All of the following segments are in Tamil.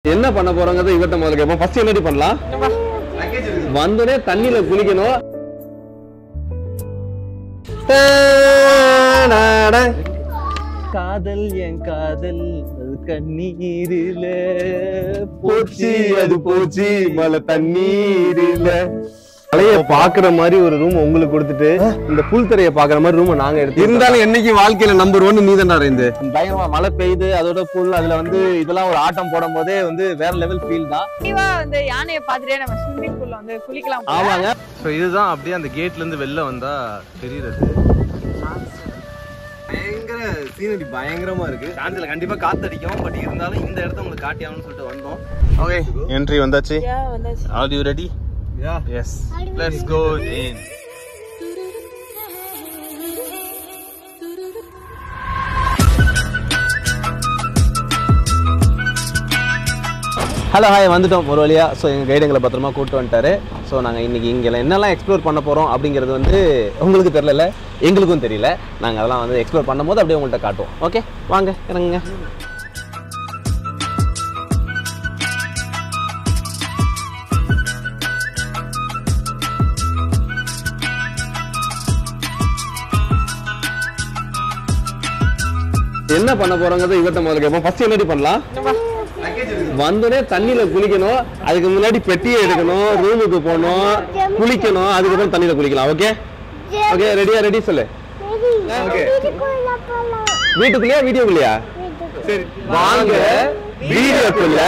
என்ன பண்ண போறோங்கிறத இவர்ட்ட முதல்ல கேட்போம் ஃபர்ஸ்ட் என்னடி பண்ணலாம் வந்தோடனே தண்ணியில குளிக்கணும் டேடாடா. காதல் என் காதல் அது கண்ணீரில போச்சு அது போச்சு மழை தண்ணீரில மலைய பாக்குற மாதிரி ஒரு ரூம் உங்களுக்கு கொடுத்துட்டு இந்த புல் தரைய பாக்குற மாதிரி ரூம் நாங்க எடுத்து இருந்தாலும் என்னைக்கு வாழ்க்கையில நம்பர் ஒன்னு நீ தான்டா இருந்து பயங்கரமா மழை பெய்யுது அதோட புல் அதுல வந்து இதெல்லாம் ஒரு ஆட்டம் போடும் போதே வந்து வேற லெவல் ஃபீல் தான் கண்டிப்பா வந்து யானையை பார்த்துட்டே நம்ம ஸ்விம்மிங் பூல்ல வந்து குளிக்கலாம் போல. ஆமாங்க ஸோ இதுதான் அப்படியே அந்த கேட்ல இருந்து வெளில வந்தா தெரியுறது பயங்கர சீனரி பயங்கரமா இருக்கு காஞ்சில கண்டிப்பா காத்தடிக்கும் பட் இருந்தாலும் இந்த இடத்த உங்களுக்கு காட்டியாகணும்னு சொல்லிட்டு வந்தோம் ஓகே என்ட்ரி வந்தாச்சு Yeah, வந்தாச்சு. Are you ready yes let's go in hello hi வந்துட்டோம் ஒரு வழியா ஸோ எங்கள் கைடு எங்களை பத்திரமா கூட்டு வந்துட்டாரு ஸோ நாங்கள் இன்னைக்கு இங்கே என்னெல்லாம் எக்ஸ்ப்ளோர் பண்ண போகிறோம் அப்படிங்கிறது வந்து உங்களுக்கு தெரியல எங்களுக்கும் தெரியல நாங்கள் அதெல்லாம் வந்து எக்ஸ்ப்ளோர் பண்ணும்போது அப்படியே உங்கள்கிட்ட காட்டுவோம் ஓகே வாங்க இறங்குங்க என்ன பண்ண போறோங்கிறத இவர்ட்ட முதல்ல கேட்போம் ஃபர்ஸ்ட் என்னடி பண்ணலாம் வந்தோடனே தண்ணியில குளிக்கணும் அதுக்கு முன்னாடி பெட்டியை எடுக்கணும் ரூமுக்கு போகணும் குளிக்கணும் அதுக்கப்புறம் தண்ணியில குளிக்கலாம் ஓகே ஓகே ரெடியா ரெடி சொல்லு ஓகே வீட்டுக்குள்ளயா வீடியோக்குள்ளயா சரி வாங்க வீடியோக்குள்ள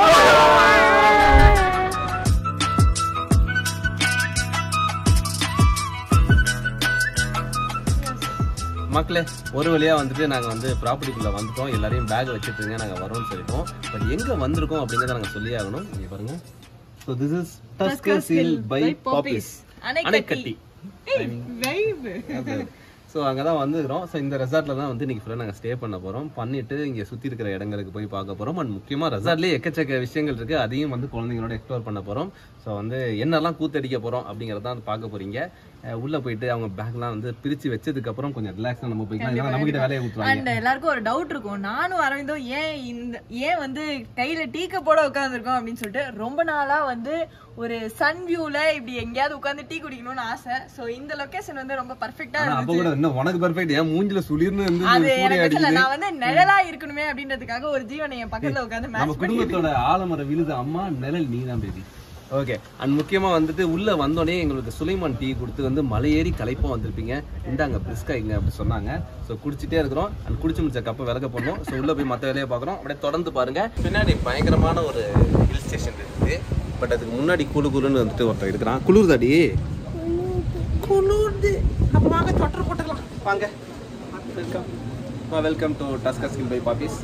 மக்களே ஒரு வழியா வந்துட்டு நாங்கள் வந்து ப்ராப்பர்ட்டிக்குள்ளே வந்துட்டோம் எல்லாரையும் பேக் வச்சுட்டுருங்க நாங்கள் வரோம்னு சொல்லிட்டோம் பட் எங்கே வந்திருக்கோம் அப்படிங்கிறத நாங்கள் சொல்லி ஆகணும் இங்கே பாருங்க so this is Tuskers Hill by Poppy's Anaikatti ஏய், vibe. ஸோ அங்கே தான் வந்துக்கிறோம் ஸோ இந்த ரெசார்ட்டில் தான் வந்து இன்னைக்கு ஃபுல்லாக நாங்கள் ஸ்டே பண்ண போகிறோம் பண்ணிட்டு இங்கே சுற்றி இருக்கிற இடங்களுக்கு போய் பார்க்க போகிறோம் அண்ட் முக்கியமாக ரெசார்ட்லேயே எக்கச்சக்க விஷயங்கள் இருக்குது அதையும் வந்து குழந்தைங்களோட எக்ஸ்ப்ளோர் பண்ண போகிறோம் ஸோ வந்து என்னெல்லாம் கூத்தடிக்க போகிறோம் அப்படிங்கிறத வந்து பார்க்க போகிறீங்க உள்ளே போயிட்டு அவங்க பேக்லாம் வந்து பிரித்து வச்சதுக்கப்புறம் கொஞ்சம் ரிலாக்ஸாக நம்ம போய்க்கலாம் இல்லைன்னா நம்மகிட்ட வேலையை ஊற்றுவாங்க அண்ட் எல்லாருக்கும் ஒரு டவுட் இருக்கும் நானும் அரவிந்தும் ஏன் இந்த ஏன் வந்து கையில டீக்க போட உட்காந்துருக்கோம் அப்படின்னு சொல்லிட்டு ரொம்ப நாளா வந்து ஒரு சன் வியூல இப்படி எங்கேயாவது உட்காந்து டீ குடிக்கணும்னு ஆசை சோ இந்த லொகேஷன் வந்து ரொம்ப பர்ஃபெக்டா ஆனா அப்போ இருந்துச்சு கூட இன்னும் உனக்கு பர்ஃபெக்ட் ஏன் மூஞ்சில சுளிர்னு இருந்து அது சூரிய எனக்கு தெரியல அடிக்குது நான் வந்து நிழலா இருக்கணுமே அப்படின்றதுக்காக ஒரு ஜீவனை என் பக்கத்துல உட்காந்து நம்ம மேட்ச் பண்ணி குடும்பத்தோட ஆலமர விழுது அம்மா நிழல் நீ தான் பேபி ஓகே அண்ட் முக்கியமா வந்துட்டு உள்ள வந்தோடனே எங்களுக்கு சுலைமான் டீ கொடுத்து வந்து மலையேறி களைப்பா வந்திருப்பீங்க இந்தாங்க பிரிஸ்கா இங்க அப்படி சொன்னாங்க ஸோ குடிச்சிட்டே இருக்கிறோம் அண்ட் குடிச்சு முடிச்ச கப்பை விளக்க பண்ணோம் ஸோ உள்ள போய் மற்ற வேலையை பார்க்குறோம் அப்படியே தொடர்ந்து பாருங்க பின்னாடி பயங்கரமான ஒரு ஹில் ஸ்டேஷன் இருக்குது பட் அதுக்கு முன்னாடி குளு குளுன்னு வந்துட்டு ஒருத்தர் இருக்கிறான் குளிர் தாடி குளிர்து அப்போ வாங்க தொட்டர் போட்டுக்கலாம் வாங்க welcome welcome to Tuskers Hill by Poppy's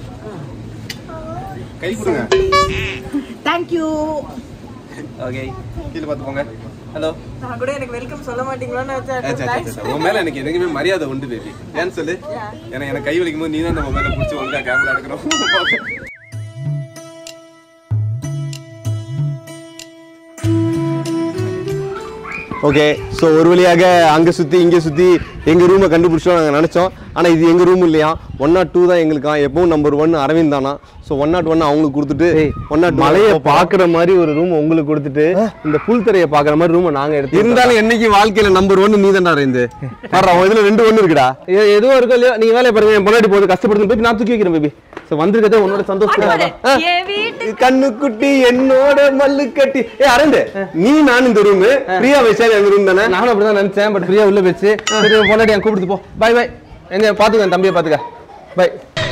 கை கொடுங்க தேங்க்யூ ஓகே கீழே பார்த்து போங்க ஹலோ நான் கூட எனக்கு வெல்கம் சொல்ல மாட்டீங்களோன்னு வச்சேன் உன் மேல எனக்கு எதுக்குமே மரியாதை உண்டு பேபி ஏன்னு சொல்லு ஏன்னா எனக்கு கை வலிக்கும் போது நீ தான் நம்ம மேல பிடிச்சி ஒழுங்கா கேமரா எடுக்கணும் ஓகே ஸோ ஒரு வழியாக அங்கே சுற்றி இங்கே சுற்றி எங்கள் ரூமை கண்டுபிடிச்சோம் நாங்கள் நினச்சோம் ஆனால் இது எங்கள் ரூம் இல்லையா ஒன் நாட் டூ தான் எங்களுக்கா எப்பவும் நம்பர் ஒன் அரவிந்த் தானா ஸோ ஒன் நாட் ஒன் அவங்களுக்கு கொடுத்துட்டு ஒன் நாட் மலையை பார்க்குற மாதிரி ஒரு ரூம் உங்களுக்கு கொடுத்துட்டு இந்த புல் தரையை பார்க்குற மாதிரி ரூமை நாங்கள் எடுத்து இருந்தாலும் என்னைக்கு வாழ்க்கையில் நம்பர் ஒன் நீ தான்டா இருந்து வர்றா உன் இதில் ரெண்டு ஒன்று இருக்குடா எ- எதுவும் இருக்கோ இல்லையோ நீங்கள் வேலையை பாருங்க என் பொன்னாடி போகுது கஷ்டப்படுத்து போய் நான் தூக்கி வைக்கிறேன் பேபி ஸோ வந்திருக்கதே உன்னோட சந்தோஷம் என் வீட்டு கண்ணுக்குட்டி என்னோட மல்லு கட்டி ஏ அரண்டு நீ நான் இந்த ரூம் பிரியா வைசாலி அந்த ரூம் தானே நானும் அப்படிதான் நினைச்சேன் பட் பிரியா உள்ள போச்சு சரி பொண்டாட்டி என் கூப்பிட்டு போ பை பை எங்க பாத்துக்க என் தம்பியை பாத்துக்க பை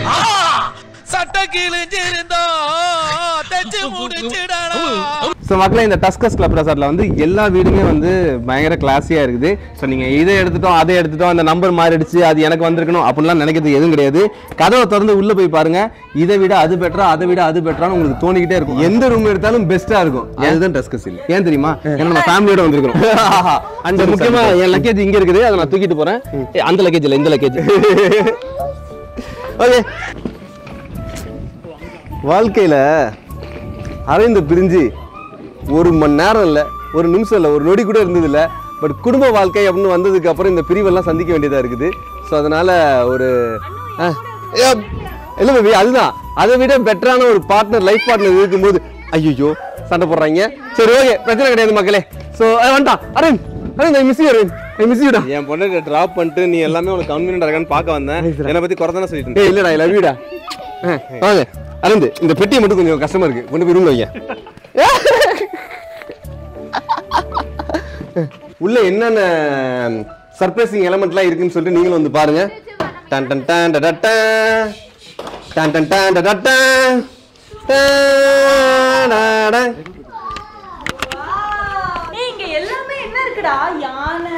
ஸோ மக்களே இந்த டஸ்கஸ் கிளப் ரெசார்ட்ல வந்து எல்லா வீடுமே வந்து பயங்கர கிளாஸியா இருக்குது ஸோ நீங்க இதை எடுத்துட்டோம் அதை எடுத்துட்டோம் அந்த நம்பர் மாறிடுச்சு அது எனக்கு வந்திருக்கணும் அப்படிலாம் நினைக்கிறது எதுவும் கிடையாது கதவை திறந்து உள்ள போய் பாருங்க இதை விட அது பெட்டரா அதை விட அது பெட்டரான்னு உங்களுக்கு தோணிக்கிட்டே இருக்கும் எந்த ரூம் எடுத்தாலும் பெஸ்டா இருக்கும் அதுதான் டஸ்கஸ் இல்லை ஏன் தெரியுமா ஏன்னா நம்ம ஃபேமிலியோட வந்திருக்கிறோம் அந்த முக்கியமா என் லக்கேஜ் இங்க இருக்குது அதை நான் தூக்கிட்டு போறேன் ஏய், அந்த லக்கேஜ் இல்லை இந்த லக்கேஜ் ஓகே வாழ்க்கையில அரைந்து பிரிஞ்சு ஒரு மணி நேரம் இல்லை ஒரு நிமிஷம் இல்லை ஒரு நொடி கூட இருந்தது இல்லை பட் குடும்ப வாழ்க்கை அப்படின்னு வந்ததுக்கு அப்புறம் இந்த பிரிவெல்லாம் சந்திக்க வேண்டியதாக இருக்குது ஸோ அதனால ஒரு இல்ல பேபி அதுதான் அதை விட பெட்டரான ஒரு பார்ட்னர் லைஃப் பார்ட்னர் இருக்கும்போது ஐயோ சண்டை போடுறாங்க சரி ஓகே பிரச்சனை கிடையாது மக்களே ஸோ வேண்டாம் Aravind Aravind I miss you Aravind I miss யூடா என் பொண்ணை டிராப் பண்ணிட்டு நீ எல்லாமே உனக்கு கன்வீனியன்ட் இருக்கான்னு பார்க்க வந்தேன் என்னை பத்தி குறை தானே சொல்லிட்டு இருந்தேன். ஏய் இல்லடா ஐ லவ் யூடா வாங்க அரவிந்த் இந்த பெட்டியை மட்டும் கொஞ்சம் கஷ்டமா இருக்கு கொண்டு போய் ரூம்ல வைங்க உள்ள என்னென்ன சர்ப்ரைசிங் எலமெண்ட்லாம் இருக்குன்னு சொல்லிட்டு நீங்களும் வந்து பாருங்க டன் டன் டன் டட டன். டன் டன் டன் டட டன். டன் டட. ஏய், இங்க எல்லாமே என்ன இருக்குடா யானை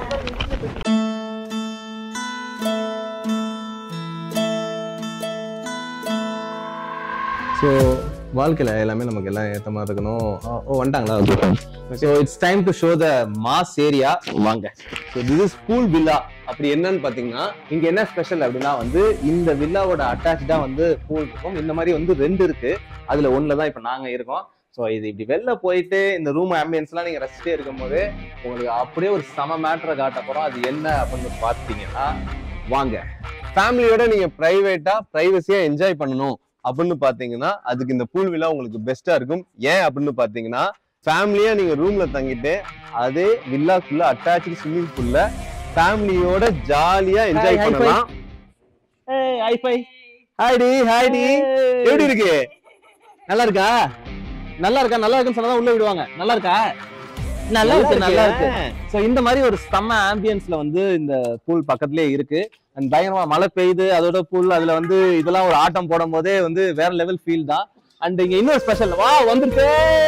ஸோ வாழ்க்கையில் எல்லாமே நமக்கு எல்லாம் ஏற்ற மாதிரி இருக்கணும் ஓ, ஓ வந்துட்டாங்களா so it's time to show the mass area வாங்க so this is school villa அப்படி என்னன்னு பார்த்தீங்கன்னா இங்கே என்ன ஸ்பெஷல் அப்படின்னா வந்து இந்த வில்லாவோட அட்டாச்சாக வந்து பூல் இருக்கும் இந்த மாதிரி வந்து ரெண்டு இருக்கு அதில் ஒன்றில் தான் இப்போ நாங்கள் இருக்கோம் ஸோ இது இப்படி வெளில போயிட்டு இந்த ரூம் ஆம்பியன்ஸ்லாம் நீங்கள் ரசிச்சிட்டே இருக்கும்போது உங்களுக்கு அப்படியே ஒரு சம மேட்ரை காட்ட போகிறோம் அது என்ன அப்படின்னு பார்த்தீங்கன்னா வாங்க ஃபேமிலியோட நீங்க பிரைவேட்டா பிரைவசியா என்ஜாய் பண்ணணும் அப்படின்னு பாத்தீங்கன்னா அதுக்கு இந்த பூல் விழா உங்களுக்கு பெஸ்டா இருக்கும் ஏன் அப்படின்னு பாத்தீங்கன்னா ஃபேமிலியா நீங்க ரூம்ல தங்கிட்டு அதே வில்லாக்குள்ள அட்டாச்சு ஸ்விம்மிங் பூல்ல ஃபேமிலியோட ஜாலியா என்ஜாய் Hi, hi, பண்ணலாம் ஐஃபை ஹாய்டி ஹாய்டி எப்படி இருக்கு நல்லா இருக்கா நல்லா இருக்கா நல்லா இருக்குன்னு சொன்னா உள்ள விடுவாங்க நல்லா இருக்கா நல்லா இருக்கு நல்லா இருக்கு சோ இந்த மாதிரி ஒரு செம்ம ஆம்பியன்ஸ்ல வந்து இந்த பூல் பக்கத்துலயே இருக்கு அண்ட் பயங்கரமா மழை பெய்யுது அதோட பூல் அதுல வந்து இதெல்லாம் ஒரு ஆட்டம் போடும் போதே வந்து வேற லெவல் ஃபீல் தான் அண்ட் இங்க இன்னொரு ஸ்பெஷல் வா வந்துருக்கு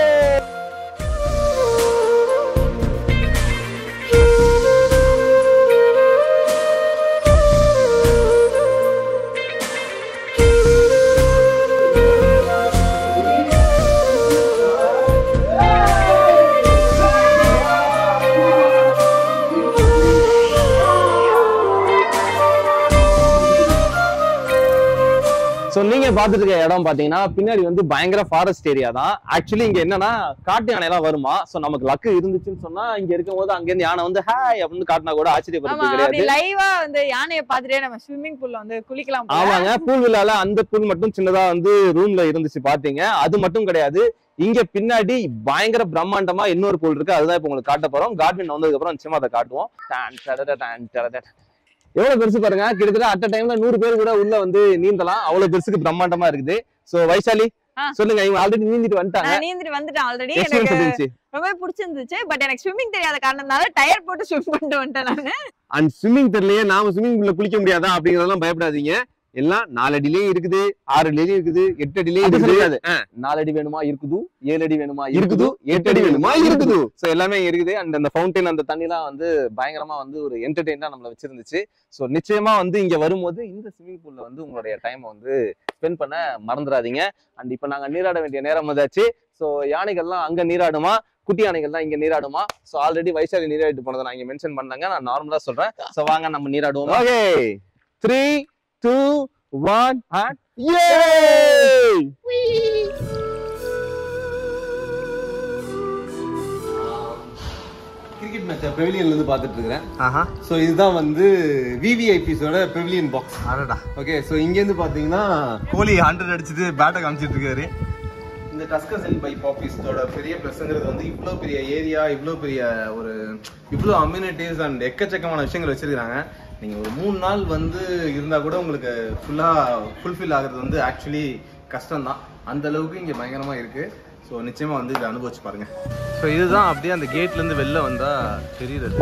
சோ நீங்க பாத்துட்டு இருக்க இடம் பாத்தீங்கன்னா பின்னாடி வந்து பயங்கர ஃபாரஸ்ட் ஏரியா தான் ஆக்சுவலி இங்க என்னன்னா காட்டு யானை எல்லாம் வருமா சோ நமக்கு லக்கு இருந்துச்சுன்னு சொன்னா இங்க இருக்கும் போது அங்க இருந்து யானை வந்து ஹாய் அப்படின்னு காட்டினா கூட ஆமா ஆச்சரியப்படுறது அப்படி கிடையாது லைவா வந்து யானைய பாத்துட்டே நம்ம ஸ்விம்மிங் பூல்ல வந்து குளிக்கலாம் போல. ஆமாங்க பூல் விழால அந்த பூல் மட்டும் சின்னதா வந்து ரூம்ல இருந்துச்சு பாத்தீங்க அது மட்டும் கிடையாது இங்க பின்னாடி பயங்கர பிரம்மாண்டமா இன்னொரு பூல் இருக்கு அதுதான் இப்ப உங்களுக்கு காட்ட போறோம் கார்டன் வந்ததுக்கு அப்புறம் நிச்சயமா அதை காட்டுவோம் டான் டடட டான் டடட. எவ்வளவு பெருசு பாருங்க கிட்டத்தட்ட அட் டைம்ல நூறு பேர் கூட உள்ள வந்து நீந்தலாம் அவ்வளவு பெருசுக்கு பிரம்மாண்டமா இருக்குது சோ வைசாலி ஆ. சொல்லுங்க இவங்க ஆல்ரெடி நீந்திட்டு வந்துட்டாங்க நான் நீந்திட்டு வந்துட்டேன் ஆல்ரெடி எக்ஸ்பீரியன்ஸ் எனக்கு இருந்துச்சு ரொம்ப பிடிச்சிருந்துச்சு பட் எனக்கு ஸ்விம்மிங் தெரியாத காரணத்தினால டயர் போட்டு ஸ்விம் பண்ணிட்டு வந்துட்டேன் நானு அண்ட் ஸ்விம்மிங் தெரியலையே நாம ஸ்விம்மிங் பூல்ல குளிக்க முடியாதா அப்படிங்கறதெல்லாம் பயப்படாதீங்க எல்லாம் நாலு அடிலயும் இருக்குது ஆறு அடிலயும் இருக்குது எட்டு அடிலயும் அப்படி இருக்குது சொல்லக்கூடாது. நாலு அடி வேணுமா இருக்குது ஏழு அடி வேணுமா இருக்குது எட்டு அடி வேணுமா இருக்குது ஸோ எல்லாமே இருக்குது அண்ட் அந்த ஃபவுண்டைன் அந்த தண்ணிலாம் வந்து பயங்கரமா வந்து ஒரு என்டர்டெயினா நம்மள வச்சிருந்துச்சு ஸோ நிச்சயமா வந்து இங்க வரும்போது இந்த ஸ்விமிங் பூல்ல வந்து உங்களுடைய டைமை வந்து ஸ்பெண்ட் பண்ண மறந்துடாதீங்க அண்ட் இப்போ நாங்க நீராட வேண்டிய நேரம் வந்தாச்சு ஸோ யானைகள்லாம் அங்க நீராடுமா குட்டி யானைகள் தான் இங்க நீராடுமா ஸோ ஆல்ரெடி வைசாலி நீராடிட்டு போனதை நான் இங்க மென்ஷன் பண்ணாங்க நான் நார்மலா சொல்றேன் ஸோ வாங்க நம்ம நீராடுவோம் okay three two one and cricket match பெவிலியன்ல இருந்து பார்த்துட்டு இருக்கிறேன் ஆஹா ஸோ இதுதான் வந்து விவிஐபிஸோட பெவிலியன் பாக்ஸ் அடடா ஓகே ஸோ இங்கேருந்து பார்த்தீங்கன்னா கோலி ஹண்ட்ரட் அடிச்சுட்டு பேட்டை காமிச்சிட்டு இருக்காரு இந்த டஸ்கஸ் அண்ட் பை பாப்பிஸோட பெரிய ப்ளஸ்ங்கிறது வந்து இவ்வளோ பெரிய ஏரியா இவ்வளோ பெரிய ஒரு இவ்வளோ அம்யூனிட்டிஸ் அண்ட் எக்கச்சக்கமான விஷயங்கள் வச்சிருக்காங்க நீங்கள் ஒரு மூணு நாள் வந்து இருந்தால் கூட உங்களுக்கு ஃபுல்லாக ஃபுல்ஃபில் ஆகுறது வந்து ஆக்சுவலி கஷ்டம்தான் அந்த அளவுக்கு இங்கே பயங்கரமாக இருக்குது ஸோ நிச்சயமாக வந்து இதை அனுபவிச்சு பாருங்க ஸோ இதுதான் அப்படியே அந்த கேட்ல இருந்து வெளில வந்தா தெரியுறது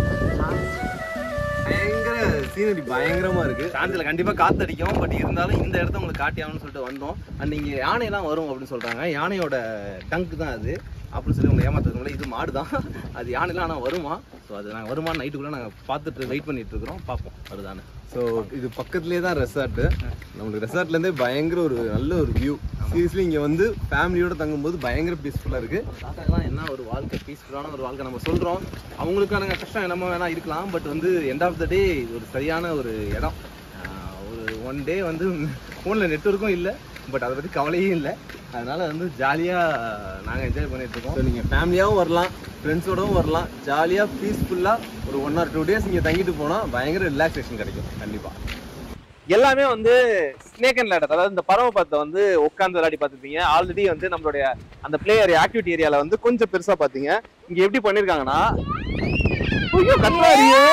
பயங்கர சீனரி பயங்கரமா இருக்கு சாந்தியில் கண்டிப்பாக காத்தடிக்கும் பட் இருந்தாலும் இந்த இடத்த உங்களுக்கு காட்டியாகணும்னு சொல்லிட்டு வந்தோம் அண்ட் இங்கே யானையெல்லாம் வரும் அப்படின்னு சொல்கிறாங்க யானையோட டங்க் தான் அது அப்படின்னு சொல்லி உங்களை ஏமாத்துறதுனால இது மாடு தான் அது யானைலாம் ஆனால் வருமா ஸோ அது நாங்கள் வருமா நைட்டு கூட நாங்கள் பார்த்துட்டு வெயிட் பண்ணிட்டு இருக்கிறோம் பார்ப்போம் அதுதானே ஸோ இது பக்கத்துலேயே தான் ரெசார்ட்டு நம்மளுக்கு ரெசார்ட்லேருந்தே பயங்கர ஒரு நல்ல ஒரு வியூ சீரியஸ்லி இங்கே வந்து ஃபேமிலியோட தங்கும்போது பயங்கர பீஸ்ஃபுல்லாக இருக்கு தாத்தாக்கெல்லாம் என்ன ஒரு வாழ்க்கை பீஸ்ஃபுல்லான ஒரு வாழ்க்கை நம்ம சொல்கிறோம் அவங்களுக்கான கஷ்டம் என்னமோ வேணா இருக்கலாம் பட் வந்து எண்ட் ஆஃப் த டே இது ஒரு சரியான ஒரு இடம் ஆஹ் ஒரு ஒன் டே வந்து ஃபோனில் நெட்ஒர்க்கும் இல்லை பட் அதை பற்றி கவலையும் இல்லை அதனால வந்து ஜாலியாக நாங்கள் என்ஜாய் பண்ணிட்டு இருக்கோம் ஸோ நீங்கள் ஃபேமிலியாகவும் வரலாம் ஃப்ரெண்ட்ஸோடவும் வரலாம் ஜாலியாக பீஸ்ஃபுல்லாக ஒரு ஒன் ஆர் டூ டேஸ் இங்கே தங்கிட்டு போனால் பயங்கர ரிலாக்ஸேஷன் கிடைக்கும் கண்டிப்பாக எல்லாமே வந்து ஸ்னேக் அண்ட் லேடர் அதாவது இந்த பறவை பார்த்த வந்து உட்காந்து விளையாடி பார்த்துருப்பீங்க ஆல்ரெடி வந்து நம்மளுடைய அந்த பிளேயர் ஆக்டிவிட்டி ஏரியால வந்து கொஞ்சம் பெருசா பாத்தீங்க இங்க எப்படி பண்ணிருக்காங்கன்னா ஐயோ, கத்துறாரியே!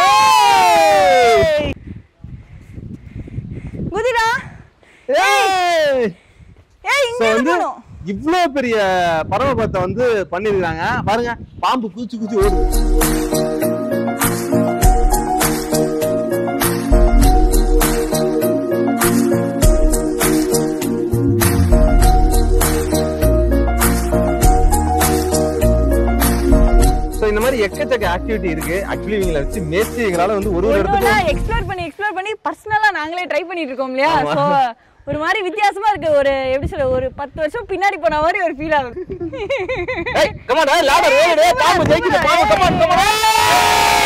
குதிரா ஏய்! ஏய் So இங்க வந்து இருக்கணும் இவ்ளோ பெரிய பறவை பார்த்த வந்து பண்ணிருக்காங்க பாருங்க பாம்பு குச்சி குச்சி ஓடுது So, இந்த மாதிரி எக்கச்சக்க ஆக்டிவிட்டி இருக்கு ஆக்சுவலி இவங்களை வச்சு மேய்ச்சி எங்களால வந்து ஒரு ஒரு இடத்துக்கும் எக்ஸ்ப்ளோர் பண்ணி எக்ஸ்ப்ளோர் பண்ணி பர்சனலா நாங்களே ட்ரை பண்ணிட்டு இருக்கோம் இல்லையா சோ ஒரு மாதிரி வித்தியாசமா இருக்கு ஒரு எப்படி சொல்ல ஒரு பத்து வருஷம் பின்னாடி போன மாதிரி ஒரு ஃபீல் ஆகுது ஏய், come on, ஏய், ladder, ஏய், ஏய், பாம்பு ஜெயிக்குது, பாம்பு, come on, come on.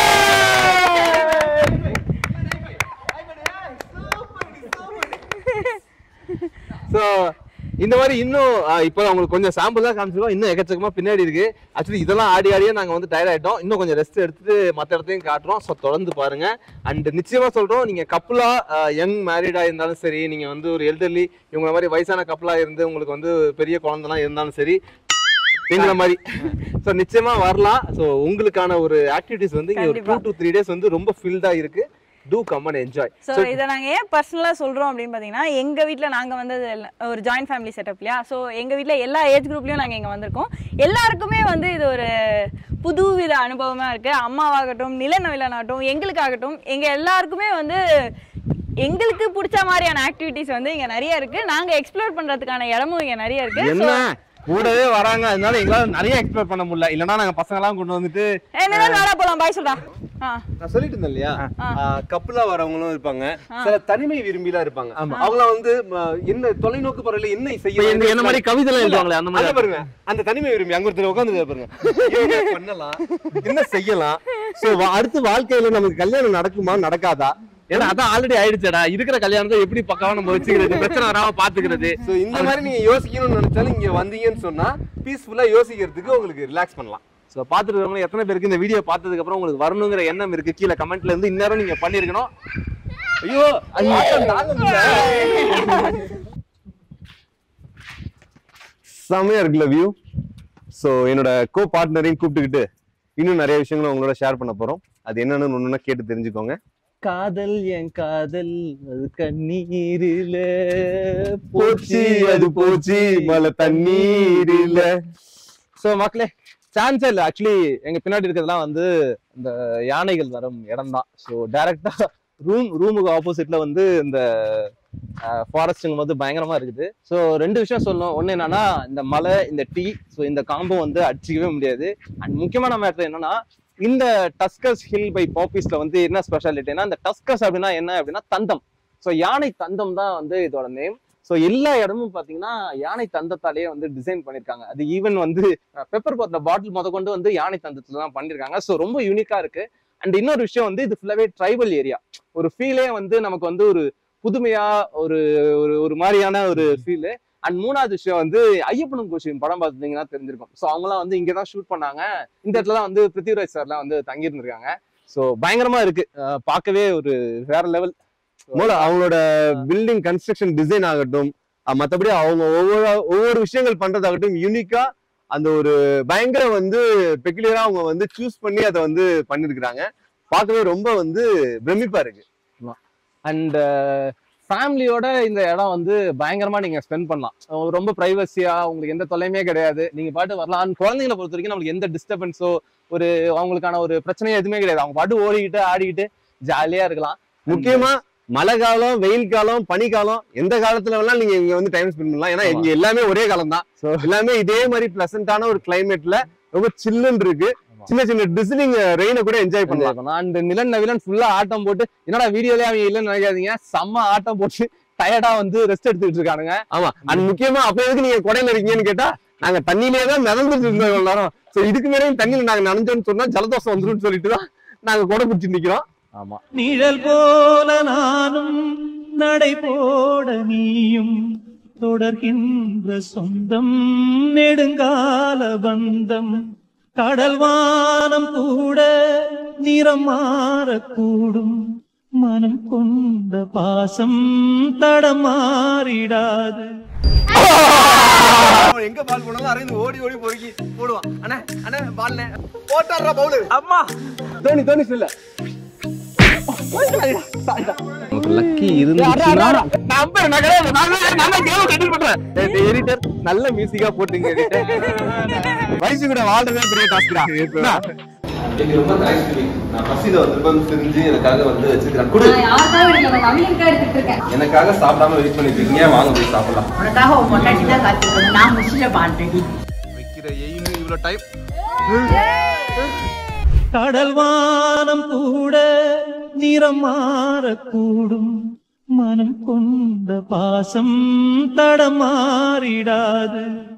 So, இந்த மாதிரி இன்னும் ஆஹ், இப்போ உங்களுக்கு கொஞ்சம் சாம்பிள் தான் காமிச்சிருக்கோம் இன்னும் எக்கச்சக்கமா பின்னாடி இருக்கு ஆக்சுவலி இதெல்லாம் ஆடி ஆடியே நாங்க வந்து டயர்ட் ஆயிட்டோம் இன்னும் கொஞ்சம் ரெஸ்ட் எடுத்துட்டு மத்த இடத்தையும் காட்டுறோம் ஸோ தொடர்ந்து பாருங்க அண்ட் நிச்சயமா சொல்றோம் நீங்க கப்பலா யங் மேரிடா இருந்தாலும் சரி நீங்க வந்து ஒரு எல்டர்லி இவங்க மாதிரி வயசான கப்பலா இருந்து உங்களுக்கு வந்து பெரிய குழந்தைலாம் இருந்தாலும் சரி எங்களை மாதிரி ஸோ நிச்சயமா வரலாம் ஸோ உங்களுக்கான ஒரு ஆக்டிவிட்டிஸ் வந்து இங்க ஒரு டூ டு த்ரீ டேஸ் வந்து ரொம்ப ஃபில்டா இருக்கு to come and enjoy so இதை நாங்கள் ஏன் பர்சனலாக சொல்கிறோம் அப்படின்னு பார்த்தீங்கன்னா எங்கள் வீட்டில் நாங்கள் வந்து அது ஒரு ஜாயின்ட் ஃபேமிலி செட்டப் இல்லையா ஸோ எங்கள் வீட்டில் எல்லா ஏஜ் குரூப்லையும் நாங்கள் இங்கே வந்திருக்கோம் எல்லாருக்குமே வந்து இது ஒரு புதுவித அனுபவமாக இருக்குது அம்மாவாகட்டும் நிலநவிலனாகட்டும் எங்களுக்காகட்டும் எங்கள் எல்லாருக்குமே வந்து எங்களுக்கு பிடிச்ச மாதிரியான ஆக்டிவிட்டிஸ் வந்து இங்கே நிறைய இருக்குது நாங்கள் எக்ஸ்ப்ளோர் பண்ணுறதுக்கான இடமும் இங்கே நிறைய இருக்குது என்ன கூடவே வராங்க அதனால எங்களால நிறைய எக்ஸ்ப்ளோர் பண்ண முடியல இல்லனா நாங்க பசங்க எல்லாம் கொண்டு வந்துட்டு என்ன வேணா போகலாம் பாய் சொல்றா ஆ நான் சொல்லிட்டு இருந்தேன் இல்லையா கப்பலா வரவங்களும் இருப்பாங்க சில தனிமை விரும்பிலாம் இருப்பாங்க அவங்க வந்து ம, என்ன தொலைநோக்கு பறவையில என்ன செய்ய என்ன- என்ன மாதிரி கவிதை எல்லாம் எழுதுவாங்களே, அந்த மாதிரி. அங்க பாருங்க அந்த தனிமை விரும்பி அங்க ஒருத்தர் உட்கார்ந்து பாருங்க என்ன பண்ணலாம் என்ன செய்யலாம் சோ அடுத்து வாழ்க்கையில நமக்கு கல்யாணம் நடக்குமா நடக்காதா ஏன்னா அதான் ஆல்ரெடி ஆயிடுச்சடா இருக்கிற கல்யாணத்தை எப்படி பக்காவா நம்ம வச்சுக்கிறது பிரச்சனை வராம பாத்துக்கிறது சோ இந்த மாதிரி நீங்க யோசிக்கணும்னு நினைச்சாலும் இங்க வந்தீங்கன்னு சொன்னா பீஸ்ஃபுல்லா யோசிக்கிறதுக்கு உங்களுக்கு ரிலாக்ஸ் பண்ணலாம் ஸோ பார்த்துட்டு இருக்கவங்க எத்தனை பேருக்கு இந்த வீடியோ பார்த்ததுக்கு அப்புறம் உங்களுக்கு வரணுங்கிற எண்ணம் இருக்கு கீழே கமெண்ட்ல இருந்து இந்நேரம் நீங்க பண்ணிருக்கணும் ஐயோ ஐயோ தாங்க முடியல. செமையா இருக்குல்ல வியூ ஸோ என்னோட கோ பார்ட்னரையும் கூப்பிட்டுக்கிட்டு இன்னும் நிறைய விஷயங்களும் உங்களோட ஷேர் பண்ண போறோம் அது என்னன்னு ஒண்ணுன்னா கேட்டு தெரிஞ்சுக்கோங்க காதல் என் காதல் அது கண்ணீரில போச்சு அது போச்சு மழை தண்ணீரில ஸோ மக்களே சான்ஸே இல்லை ஆக்சுவலி எங்க பின்னாடி இருக்கிறதுலாம் வந்து இந்த யானைகள் வரும் இடம் தான் ஸோ டைரக்டா ரூம் ரூமுக்கு ஆப்போசிட்ல வந்து இந்த ஃபாரஸ்ட்டுங்க வந்து பயங்கரமா இருக்குது ஸோ ரெண்டு விஷயம் சொல்லணும் ஒன்று என்னன்னா இந்த மலை இந்த டீ ஸோ இந்த காம்போ வந்து அடிச்சிக்கவே முடியாது அண்ட் முக்கியமான மேட்டர் என்னன்னா இந்த டஸ்கஸ் ஹில் பை பாப்பிஸ்ல வந்து என்ன ஸ்பெஷாலிட்டினா இந்த டஸ்கஸ் அப்படின்னா என்ன அப்படின்னா தந்தம் ஸோ யானை தந்தம் தான் வந்து இதோட நேம் ஸோ எல்லா இடமும் பார்த்தீங்கன்னா யானை தந்தத்தாலேயே வந்து டிசைன் பண்ணியிருக்காங்க அது ஈவன் வந்து பெப்பர் போத்த பாட்டில் முத கொண்டு வந்து யானை தந்தத்துல தான் பண்ணியிருக்காங்க ஸோ ரொம்ப யூனிக்கா இருக்கு அண்ட் இன்னொரு விஷயம் வந்து இது ஃபுல்லாவே ட்ரைபல் ஏரியா ஒரு ஃபீலே வந்து நமக்கு வந்து ஒரு புதுமையா ஒரு ஒரு ஒரு மாதிரியான ஒரு ஃபீலு அண்ட் மூணாவது விஷயம் வந்து ஐயப்பனும் கோஷின் படம் பார்த்துட்டீங்கன்னா தெரிஞ்சிருக்கும் ஸோ அவங்கலாம் வந்து இங்கே தான் ஷூட் பண்ணாங்க இந்த இடத்துல தான் வந்து பிருத்திவிராஜ் சார்லாம் வந்து தங்கியிருந்திருக்காங்க ஸோ பயங்கரமா இருக்கு அஹ் பார்க்கவே ஒரு வேற லெவல் மூல அவங்களோட பில்டிங் கன்ஸ்ட்ரக்ஷன் டிசைன் ஆகட்டும் அஹ் மத்தபடி அவங்க ஒவ்வொரு ஒவ்வொரு விஷயங்கள் பண்றதாகட்டும் யூனிக்கா அந்த ஒரு பயங்கர வந்து பெக்குலியரா அவங்க வந்து சூஸ் பண்ணி அதை வந்து பண்ணிருக்கிறாங்க பார்க்கவே ரொம்ப வந்து பிரமிப்பா இருக்கு அண்ட் ஃபேமிலியோட இந்த இடம் வந்து பயங்கரமா நீங்க ஸ்பெண்ட் பண்ணலாம் அஹ் ரொம்ப பிரைவசியா உங்களுக்கு எந்த தொலையுமே கிடையாது நீங்க பாட்டு வரலாம் And குழந்தைங்களை பொறுத்த வரைக்கும் நம்மளுக்கு எந்த டிஸ்டர்பன்ஸோ ஒரு அவங்களுக்கான ஒரு பிரச்சனையோ எதுவுமே கிடையாது அவங்க பாட்டு ஓடிக்கிட்டு ஆடிக்கிட்டு ஜாலியா இருக்கலாம் முக்கியமா மழை காலம் வெயில் காலம் பனிக்காலம் எந்த காலத்துல வேணாலும் நீங்க இங்க வந்து டைம் ஸ்பெண்ட் பண்ணலாம் ஏன்னா இங்க எல்லாமே ஒரே காலம் தான் So- எல்லாமே இதே மாதிரி பிளசன்டான ஒரு கிளைமேட்ல ரொம்ப சில்லுன்னு இருக்கு சின்ன சின்ன டிசிலிங் ரெயினை கூட என்ஜாய் பண்ணலாம் அண்ட் நிலன் நவிலன் ஃபுல்லா ஆட்டம் போட்டு என்னடா வீடியோலயே அவங்க இல்லைன்னு நினைக்காதீங்க செம்ம ஆட்டம் போட்டு டயர்டா வந்து ரெஸ்ட் எடுத்துக்கிட்டு இருக்கானுங்க ஆமா அண்ட் முக்கியமா அப்ப எதுக்கு நீங்க கொடையில இருக்கீங்கன்னு கேட்டா நாங்க தண்ணியிலே தான் மிதந்துட்டு இருந்தோம் இவ்வளவு நேரம் சோ இதுக்கு மேலேயும் தண்ணியில நாங்க நனைஞ்சோம்னு சொன்னா ஜலதோஷம் வந்துரும்னு சொல்லிட்டு தான் நாங்க கொடை பிடிச்சி நிக்கிறோம் ஆமா நிழல் போல நானும் நடை போட நீயும் தொடர்கின்ற சொந்தம் நெடுங்கால பந்தம் கடல் வானம் கூட நிறம் மாறக்கூடும் மனம் கொண்ட பாசம் தடமாறிடாது அவன் எங்க பால் போனாலும் அரவிந்த் ஓடி ஓடி பொறுக்கி போடுவான் அண்ணா அண்ணா பால்ல போட்டாரா பவுலர் அம்மா தோனி தோனி சொல்ல நமக்கு லக்கி இருந்துச்சுன்னா எடிட்டர் நல்ல மியூசிக்கா போட்டுங்க வயசு கூட வாழ்றதே பெரிய டாஸ்க்டா எனக்கு ரொம்ப தேங்க்ஸ் நான் பசியில வந்திருப்பேன் தெரிஞ்சு எனக்காக வந்து வச்சிருக்கிறேன் கொடு யாருக்காக எடுக்கல மம்மியனுக்காக எடுத்துட்டு இருக்கேன் எனக்காக சாப்பிடாம வெயிட் பண்ணிட்டு இருக்கீங்க வாங்க போய் சாப்பிடலாம் உனக்காக உன் பொண்டாட்டி தான் காத்துக்கணும் நான் முடிச்சுட்டு பாடுறேன் வைக்கிற எய்மு இவ்வளவு டைம் கடல் வானம் கூட நிறம் மாறக்கூடும் மனம் கொண்ட பாசம் தடமாறிடாது